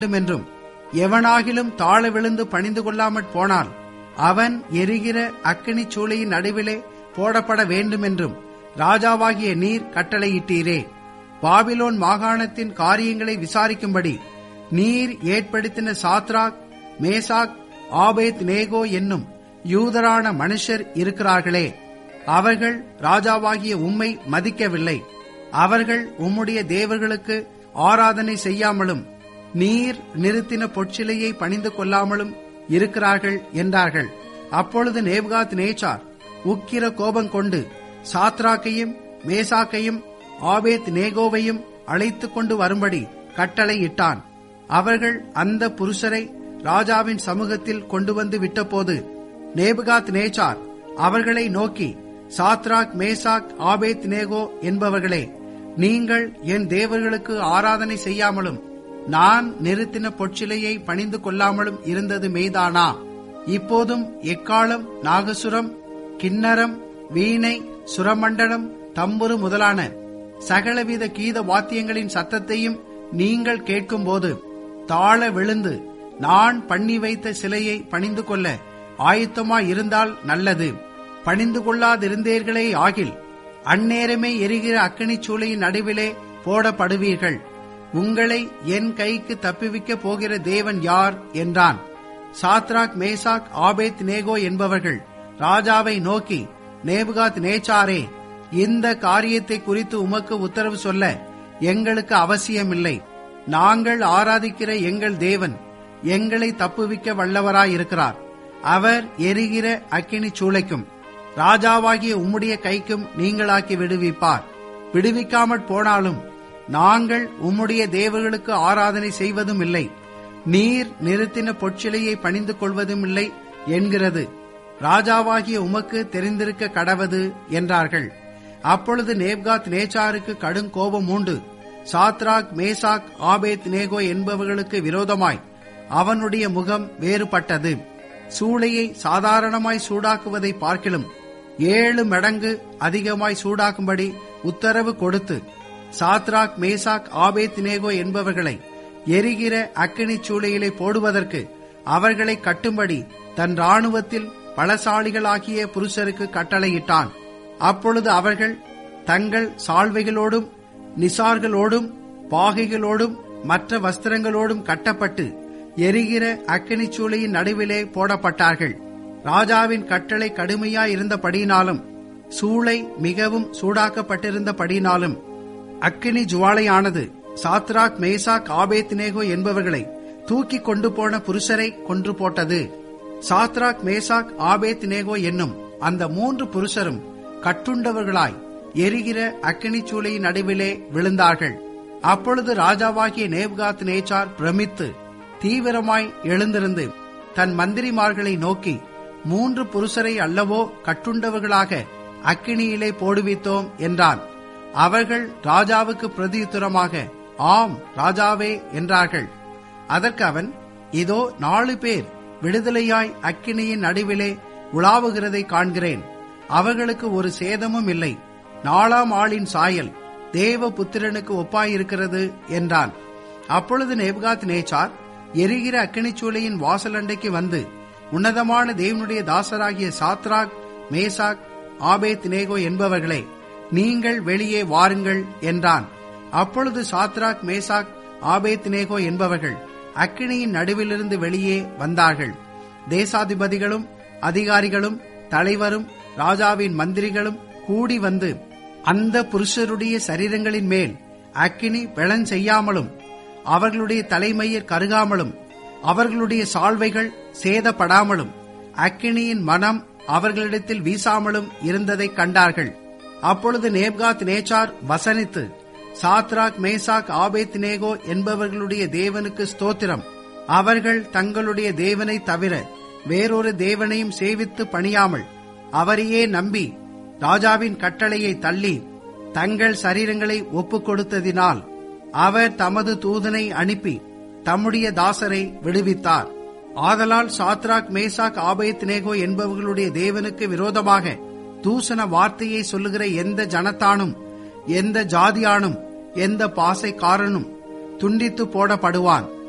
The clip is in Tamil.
வேண்டும் என்றும் எவனாகிலும் தாழ விழுந்து பணிந்து கொள்ளாமற் போனால் அவன் எரிகிற அக்கினி சூளையின் நடுவிலே போடப்பட வேண்டும் என்றும் ராஜாவாகிய நீர் கட்டளையிட்டீரே பாபிலோன் மாகாணத்தின் காரியங்களை விசாரிக்கும்படி நீர் ஏற்படுத்தின சாத்ராக் மேசாக் ஆபேத் நேகோ என்னும் யூதரான மனுஷர் இருக்கிறார்களே அவர்கள் ராஜாவாகிய உம்மை மதிக்கவில்லை அவர்கள் உம்முடைய தேவர்களுக்கு ஆராதனை செய்யாமலும் நீர் நிறுத்தின பொற்சிலையை பணிந்து கொள்ளாமலும் இருக்கிறார்கள் என்றார்கள் அப்பொழுது நேபுகாத் நேச்சார் உக்கிர கோபம் கொண்டு சாத்ராக்கையும் மேசாக்கையும் ஆபேத் நேகோவையும் அழைத்துக் கொண்டு வரும்படி கட்டளையிட்டான் அவர்கள் அந்த புருஷரை ராஜாவின் சமூகத்தில் கொண்டு வந்து விட்டபோது நேபுகாத் நேச்சார் அவர்களை நோக்கி சாத்ராக் மேசாக் ஆபேத் நேகோ என்பவர்களே நீங்கள் என் தேவர்களுக்கு ஆராதனை செய்யாமலும் நான் நிறுத்தின பொற்சிலையை பணிந்து கொள்ளாமலும் இருந்தது மெய்தானா இப்போதும் எக்காலம் நாகசுரம் கிண்ணரம் வீணை சுரமண்டலம் தம்புரு முதலான சகலவித கீத வாத்தியங்களின் சத்தத்தையும் நீங்கள் கேட்கும்போது தாழ விழுந்து நான் பண்ணி வைத்த சிலையை பணிந்து கொள்ள ஆயத்தமாய் இருந்தால் நல்லது பணிந்து கொள்ளாதிருந்தீர்களே ஆகில் அந்நேரமே எரிகிற அக்கினிச் சூளையின் நடுவிலே போடப்படுவீர்கள் உங்களை என் கைக்கு தப்புவிக்க போகிற தேவன் யார் என்றான் சாத்ராக் மேசாக் ஆபேத் நேகோ என்பவர்கள் ராஜாவை நோக்கி நேபுகாத் நேச்சாரே இந்த காரியத்தை குறித்து உமக்கு உத்தரவு சொல்ல எங்களுக்கு அவசியமில்லை நாங்கள் ஆராதிக்கிற எங்கள் தேவன் எங்களை தப்புவிக்க வல்லவராயிருக்கிறார் அவர் எரிகிற அக்கினி சூளைக்கும் ராஜாவாகிய உம்முடைய கைக்கும் நீங்களாக்கி விடுவிப்பார் விடுவிக்காமற் போனாலும் நாங்கள் உம்முடைய தேவர்களுக்கு ஆராதனை செய்வதும் இல்லை நீர் நிறுத்தின பொற்சிலையை பணிந்து கொள்வதும் இல்லை என்கிறது ராஜாவாகிய உமக்கு தெரிந்திருக்க கடவது என்றார்கள் அப்பொழுது நேப்காத் நேச்சாருக்கு கடும் கோபம் உண்டு சாத்ராக் மேசாக் ஆபேத் நேகோ என்பவர்களுக்கு விரோதமாய் அவனுடைய முகம் வேறுபட்டது சூளையை சாதாரணமாய் சூடாக்குவதை பார்க்கிலும் ஏழு மடங்கு அதிகமாய் சூடாக்கும்படி உத்தரவு கொடுத்து சாத்ராக் மேசாக் ஆபேத் நேகோ என்பவர்களை எரிகிற அக்கினி சூளையிலே போடுவதற்கு அவர்களை கட்டும்படி தன் ராணுவத்தில் பலசாலிகளாகிய புருஷருக்கு கட்டளையிட்டான் அப்பொழுது அவர்கள் தங்கள் சால்வைகளோடும் நிசார்களோடும் பாகைகளோடும் மற்ற வஸ்திரங்களோடும் கட்டப்பட்டு எரிகிற அக்கினி சூளையின் நடுவிலே போடப்பட்டார்கள் ராஜாவின் கட்டளை கடுமையாயிருந்தபடியினாலும் சூளை மிகவும் சூடாக்கப்பட்டிருந்தபடியினாலும் அக்கினி ஜுவாலையானது சாத்ராக் மேசாக் ஆபேத் நேகோ என்பவர்களை தூக்கி கொண்டு போன புருஷரை கொன்று போட்டது சாத்ராக் மேசாக் ஆபேத் நேகோ என்னும் அந்த மூன்று புருஷரும் கட்டுண்டவர்களாய் எரிகிற அக்கினி சூளையின் நடுவிலே விழுந்தார்கள் அப்பொழுது ராஜாவாகிய நேப்காத் நேச்சார் பிரமித்து தீவிரமாய் எழுந்திருந்து தன் மந்திரிமார்களை நோக்கி மூன்று புருஷரை அல்லவோ கட்டுண்டவர்களாக அக்கினியிலே போடுவித்தோம் என்றான் அவர்கள் ராஜாவுக்கு பிரதியுத்தரமாக ஆம் ராஜாவே என்றார்கள் அதற்கு அவன் இதோ நாலு பேர் விடுதலையாய் அக்கினியின் நடுவிலே உலாவுகிறதை காண்கிறேன் அவர்களுக்கு ஒரு சேதமும் இல்லை நாலாம் ஆளின் சாயல் தேவ புத்திரனுக்கு ஒப்பாயிருக்கிறது என்றான் அப்பொழுது நேபுகாத் நேச்சார் எரிகிற அக்கினிச்சூளையின் வாசலண்டைக்கு வந்து உன்னதமான தேவனுடைய தாசராகிய சாத்ராக் மேசாக் ஆபேத் நேகோ என்பவர்களே நீங்கள் வெளியே வாருங்கள் என்றான் அப்பொழுது சாத்ராக் மேசாக் ஆபேத் நேகோ என்பவர்கள் அக்கினியின் நடுவிலிருந்து வெளியே வந்தார்கள் தேசாதிபதிகளும் அதிகாரிகளும் தலைவரும் ராஜாவின் மந்திரிகளும் கூடி வந்து அந்த புருஷருடைய சரீரங்களின் மேல் அக்கினி பெளன் செய்யாமலும் அவர்களுடைய தலைமையில் கருகாமலும் அவர்களுடைய சால்வைகள் சேதப்படாமலும் அக்கினியின் மனம் அவர்களிடத்தில் வீசாமலும் இருந்ததை கண்டார்கள் அப்பொழுது நேப்காத் நேச்சார் வசனித்து சாத்ராக் மேசாக் ஆபேத் நேகோ என்பவர்களுடைய தேவனுக்கு ஸ்தோத்திரம் அவர்கள் தங்களுடைய தேவனை தவிர வேறொரு தேவனையும் சேவித்து பணியாமல் அவரையே நம்பி ராஜாவின் கட்டளையை தள்ளி தங்கள் சரீரங்களை ஒப்புக் கொடுத்ததினால் அவர் தமது தூதனை அனுப்பி தம்முடைய தாசரை விடுவித்தார் ஆதலால் சாத்ராக் மேசாக் ஆபேத் நேகோ என்பவர்களுடைய தேவனுக்கு விரோதமாக தூசண வார்த்தையை சொல்லுகிற எந்த ஜனத்தானும் எந்த ஜாதியானும் எந்த பாசைக்காரனும் துண்டித்து போடப்படுவான்